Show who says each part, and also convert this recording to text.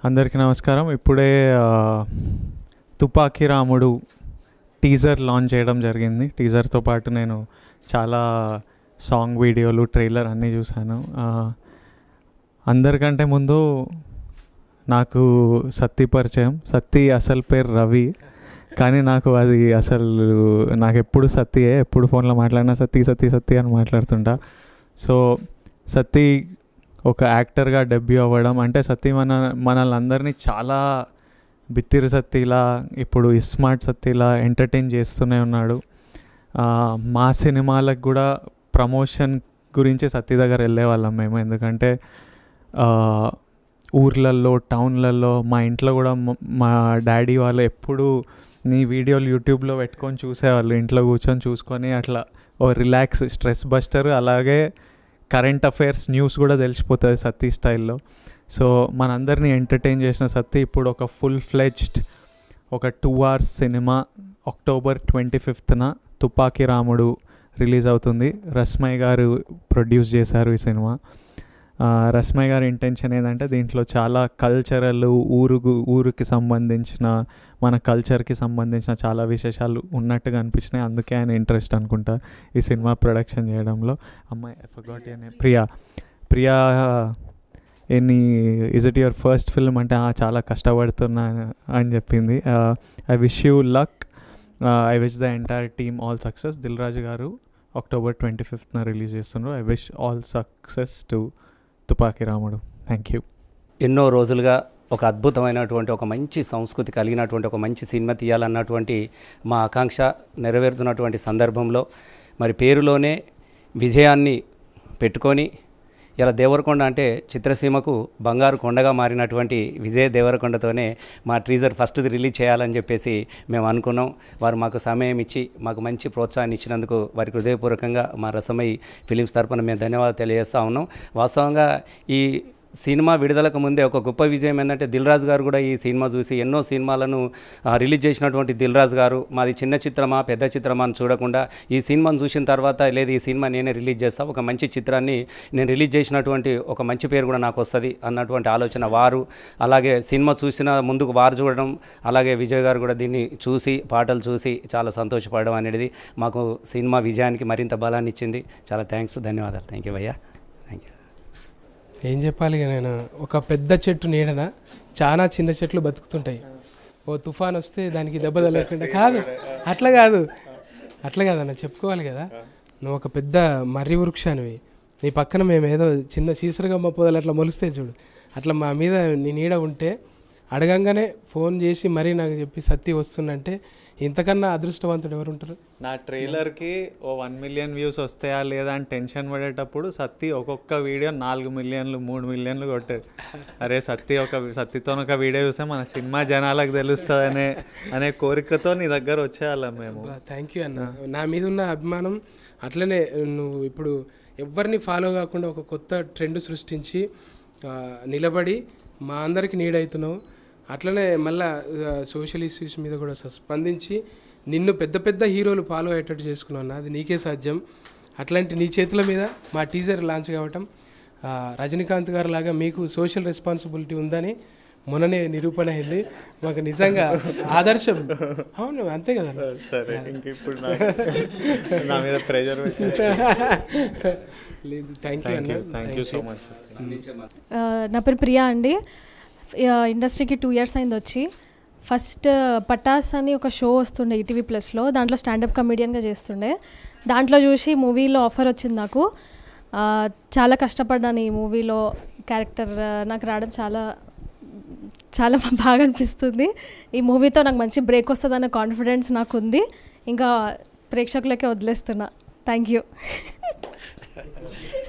Speaker 1: అందరికీ నమస్కారం ఇప్పుడే ఆ, తుపాకీ రాముడు టీజర్ లాంచ్ చేయడం జరిగింది టీజర్తో పాటు నేను చాలా సాంగ్ వీడియోలు ట్రైలర్ అన్నీ చూశాను ఆ, అందరికంటే ముందు నాకు సత్తి పరిచయం సత్తి అసలు పేరు రవి కానీ నాకు అది అసలు నాకు ఎప్పుడు సత్తియే ఎప్పుడు ఫోన్లో మాట్లాడినా సత్తి సత్తి సత్తి అని మాట్లాడుతుంటా సో సత్తి ఒక యాక్టర్గా డెబ్యూ అవ్వడం అంటే సత్తి మన మనల్ని అందరినీ చాలా బిత్తిరి సత్తిలా ఇప్పుడు ఇస్మార్ట్ సత్తిలా ఎంటర్టైన్ చేస్తూనే ఉన్నాడు ఆ, మా సినిమాలకు కూడా ప్రమోషన్ గురించి సత్తి దగ్గర వెళ్ళేవాళ్ళం మేము ఎందుకంటే ఆ, ఊర్లల్లో టౌన్లలో మా ఇంట్లో కూడా మ- మా డాడీ వాళ్ళు ఎప్పుడు నీ వీడియోలు యూట్యూబ్లో పెట్టుకొని చూసేవాళ్ళు ఇంట్లో కూర్చొని చూసుకొని అట్లా ఓ రిలాక్స్ స్ట్రెస్ బస్టర్ అలాగే కరెంట్ అఫైర్స్ న్యూస్ కూడా తెలిసిపోతుంది సత్తి స్టైల్లో సో మనందరినీ ఎంటర్టైన్ చేసిన సత్తి ఇప్పుడు ఒక ఫుల్ ఫ్లెజ్డ్ ఒక two hours cinema October twenty ఫిఫ్త్న తుపాకీ రాముడు రిలీజ్ అవుతుంది రస్మయ్య గారు ప్రొడ్యూస్ చేశారు ఈ సినిమా ఆ, రస్మయ్య గారి ఇంటెన్షన్ ఏంటంటే దీంట్లో చాలా కల్చరల్ ఊరుకు ఊరికి సంబంధించిన మన కల్చర్కి సంబంధించిన చాలా విశేషాలు ఉన్నట్టుగా అనిపించినాయి అందుకే ఆయన ఇంట్రెస్ట్ అనుకుంటా ఈ సినిమా ప్రొడక్షన్ చేయడంలో అమ్మాయి ఫర్గాట్ అనే Priya Priya any is it your first film అంటే "ఆ, చాలా కష్టపడుతున్నా అని చెప్పింది I wish you luck I wish the entire team all success Dil Raju garu October twenty ఫిఫ్త్న రిలీజ్ చేస్తున్నారు I wish all success to Tupaki Ramudu thank you
Speaker 2: ఎన్నో రోజులుగా ఒక అద్భుతమైనటువంటి ఒక మంచి సంస్కృతి కలిగినటువంటి ఒక మంచి సినిమా తీయాలన్నటువంటి మా ఆకాంక్ష నెరవేరుతున్నటువంటి సందర్భంలో మరి పేరులోనే విజయాన్ని పెట్టుకొని ఇలా దేవరకొండ అంటే చిత్రసీమకు బంగారు కొండగా మారినటువంటి విజయ్ దేవరకొండతోనే మా ట్రీజర్ ఫస్ట్ రిలీజ్ చేయాలని చెప్పేసి మేము అనుకున్నాం వారు మాకు సమయం ఇచ్చి మాకు మంచి ప్రోత్సాహాన్ని ఇచ్చినందుకు వారికి హృదయపూర్వకంగా మా రసమై ఫిలిమ్స్ తరపున మేము ధన్యవాదాలు తెలియజేస్తా ఉన్నాం వాస్తవంగా ఈ సినిమా విడుదలకు ముందే ఒక గొప్ప విజయం ఏంటంటే దిల్ రాజు గారు కూడా ఈ సినిమా చూసి ఎన్నో సినిమాలను ఆ, రిలీజ్ చేసినటువంటి దిల్ రాజు గారు మాది చిన్న చిత్రమా పెద్ద చిత్రమా అని చూడకుండా ఈ సినిమాను చూసిన తర్వాత లేదు ఈ సినిమా నేనే రిలీజ్ చేస్తా ఒక మంచి చిత్రాన్ని నేను రిలీజ్ చేసినటువంటి ఒక మంచి పేరు కూడా నాకు వస్తుంది అన్నటువంటి ఆలోచన వారు అలాగే సినిమా చూసిన ముందుకు వారు చూడడం అలాగే విజయ్ గారు కూడా దీన్ని చూసి పాటలు చూసి చాలా సంతోషపడడం అనేది మాకు సినిమా విజయానికి మరింత బలాన్ని ఇచ్చింది చాలా థ్యాంక్స్ ధన్యవాదాలు థ్యాంక్ యూ భయ్యా థ్యాంక్ యూ
Speaker 3: ఏం చెప్పాలి ఇక నేను ఒక పెద్ద చెట్టు నీడన చాలా చిన్న చెట్లు బతుకుతుంటాయి ఓ తుఫాన్ వస్తే దానికి దెబ్బ తగలకుండా కాదు అట్లా కాదు అట్లా కాదన్న చెప్పుకోవాలి కదా నువ్వు ఒక పెద్ద మర్రి వృక్షానివి నీ పక్కన మేము ఏదో చిన్న సీసరగమ్మ పొదలు అట్లా మొలిస్తే చూడు అట్లా మా మీద నీ నీడ ఉంటే అడగంగానే ఫోన్ చేసి మరీ నాకు చెప్పి సత్తి వస్తుందంటే ఇంతకన్నా అదృష్టవంతుడు ఎవరు ఉంటారు
Speaker 1: నా ట్రైలర్కి ఓ వన్ మిలియన్ వ్యూస్ వస్తాయా లేదా అని టెన్షన్ పడేటప్పుడు సత్తి ఒక్కొక్క వీడియో నాలుగు మిలియన్లు మూడు మిలియన్లు కొట్టాడు అరే సత్తి ఒక సత్తితో ఒక వీడియో చూస్తే మన సినిమా జనాలకు తెలుస్తుంది అనే అనే కోరికతో నీ దగ్గర వచ్చేయాలం మేము
Speaker 3: థ్యాంక్ యూ అన్న నా మీద ఉన్న అభిమానం అట్లనే నువ్వు ఇప్పుడు ఎవరిని ఫాలో కాకుండా ఒక కొత్త ట్రెండ్ సృష్టించి ఆ, నిలబడి మా అందరికి నీడ్ అవుతున్నావు అట్లనే మళ్ళా సోషల్ ఇష్యూస్ మీద కూడా స- స్పందించి నిన్ను పెద్ద పెద్ద హీరోలు ఫాలో అయ్యేటట్టు చేసుకున్నావు అన్న అది నీకే సాధ్యం అట్లాంటి నీ చేతుల మీద మా టీజర్ లాంచ్ కావటం ఆ, రజనీకాంత్ గారు లాగా మీకు సోషల్ రెస్పాన్సిబిలిటీ ఉందని మొన్ననే నిరూపణ అయింది మాకు నిజంగా ఆదర్శం అవును అంతే కదా
Speaker 1: సరే ఇంక ఇప్పుడు నా మీద ప్రెషర్
Speaker 3: లేదు థ్యాంక్ యూ
Speaker 1: థ్యాంక్ యూ
Speaker 3: అన్న
Speaker 1: థ్యాంక్ యూ సో మచ్
Speaker 4: ఆ, నా పేరు ప్రియా అండి ఆ, ఇండస్ట్రీకి టూ ఇయర్స్ అయింది వచ్చి ఫస్ట్ పటాస్ అని ఒక షో వస్తుండే ఈటీవీ ప్లస్లో దాంట్లో స్టాండప్ కమెడియన్గా చేస్తుండే దాంట్లో చూసి మూవీలో ఆఫర్ వచ్చింది నాకు ఆ, చాలా కష్టపడ్డాను ఈ మూవీలో క్యారెక్టర్ నాకు రావడం చాలా చాలా బాగా అనిపిస్తుంది ఈ మూవీతో నాకు మంచి బ్రేక్ వస్తుందన్న కాన్ఫిడెన్స్ నాకు ఉంది ఇంకా ప్రేక్షకులకే వదిలేస్తున్నా థ్యాంక్ యూ